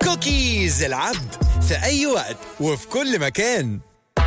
كوكيز العبد في أي وقت وفي كل مكان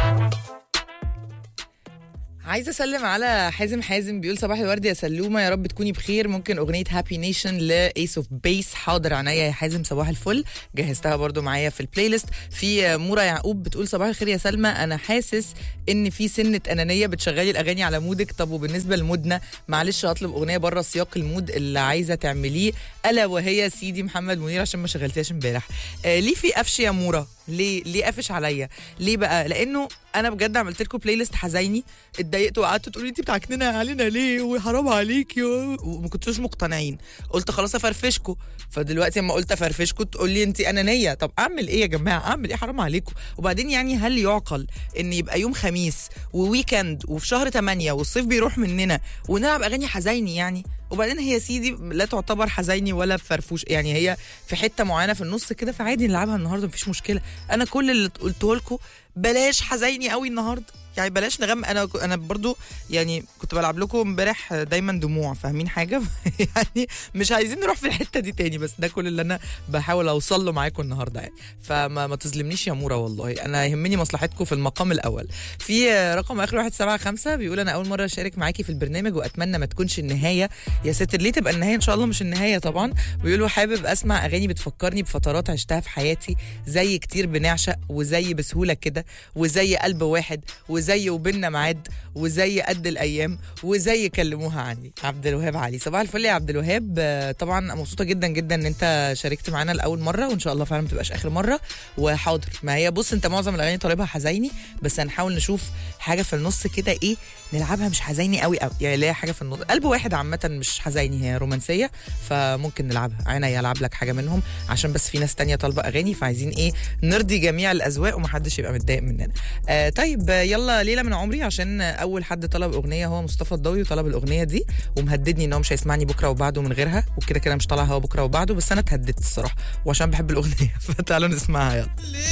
عايزه اسلم على حازم حازم بيقول صباح الورد يا سلومه يا رب تكوني بخير ممكن اغنيه هابي نيشن لايس اوف بيس حاضر عينيا يا حازم صباح الفل جهزتها برضو معايا في البلاي ليست في مورا يعقوب بتقول صباح الخير يا سلمى انا حاسس ان في سنه انانيه بتشغلي الاغاني على مودك طب وبالنسبه لمودنا معلش هطلب اغنيه بره سياق المود اللي عايزه تعمليه الا وهي سيدي محمد منير عشان ما شغلتهاش امبارح آه ليه في قفش يا مورا ليه ليه قافش عليا ليه بقى لانه انا بجد عملت لكم بلاي ليست حزيني اتضايقت وقعدتوا تقولوا انت بتعكننا علينا ليه وحرام عليكي وما كنتوش مقتنعين قلت خلاص افرفشكوا فدلوقتي لما قلت افرفشكوا تقول لي انت انانيه طب اعمل ايه يا جماعه اعمل ايه حرام عليكم وبعدين يعني هل يعقل ان يبقى يوم خميس وويكند وفي شهر 8 والصيف بيروح مننا ونلعب اغاني حزيني يعني وبعدين هي سيدي لا تعتبر حزيني ولا فرفوش يعني هي في حته معينه في النص كده فعادي نلعبها النهارده مفيش مشكله انا كل اللي قلته لكم بلاش حزيني قوي النهارده يعني بلاش نغم انا انا برضو يعني كنت بلعب لكم امبارح دايما دموع فاهمين حاجه يعني مش عايزين نروح في الحته دي تاني بس ده كل اللي انا بحاول اوصل له معاكم النهارده يعني فما ما تظلمنيش يا مورا والله انا يهمني مصلحتكم في المقام الاول في رقم اخر 175 بيقول انا اول مره اشارك معاكي في البرنامج واتمنى ما تكونش النهايه يا ساتر ليه تبقى النهايه ان شاء الله مش النهايه طبعا بيقولوا حابب اسمع اغاني بتفكرني بفترات عشتها في حياتي زي كتير بنعشق وزي بسهوله كده وزي قلب واحد وزي وبيننا ميعاد وزي قد الايام وزي كلموها عني عبد الوهاب علي صباح الفل يا عبد الوهاب آه، طبعا مبسوطه جدا جدا ان انت شاركت معانا لاول مره وان شاء الله فعلا ما تبقاش اخر مره وحاضر ما هي بص انت معظم الاغاني طالبها حزيني بس هنحاول نشوف حاجه في النص كده ايه نلعبها مش حزيني قوي قوي يعني ليها حاجه في النص قلب واحد عامه مش حزيني هي رومانسيه فممكن نلعبها عينيا العب لك حاجه منهم عشان بس في ناس تانية طالبه اغاني فعايزين ايه نرضي جميع الاذواق ومحدش يبقى متضايق مننا آه طيب آه، يلا ليله من عمري عشان آه، اول حد طلب اغنيه هو مصطفى الضوي وطلب الاغنيه دي ومهددني ان هو مش هيسمعني بكره وبعده من غيرها وكده كده مش طالع هوا بكره وبعده بس انا اتهددت الصراحه وعشان بحب الاغنيه فتعالوا نسمعها يلا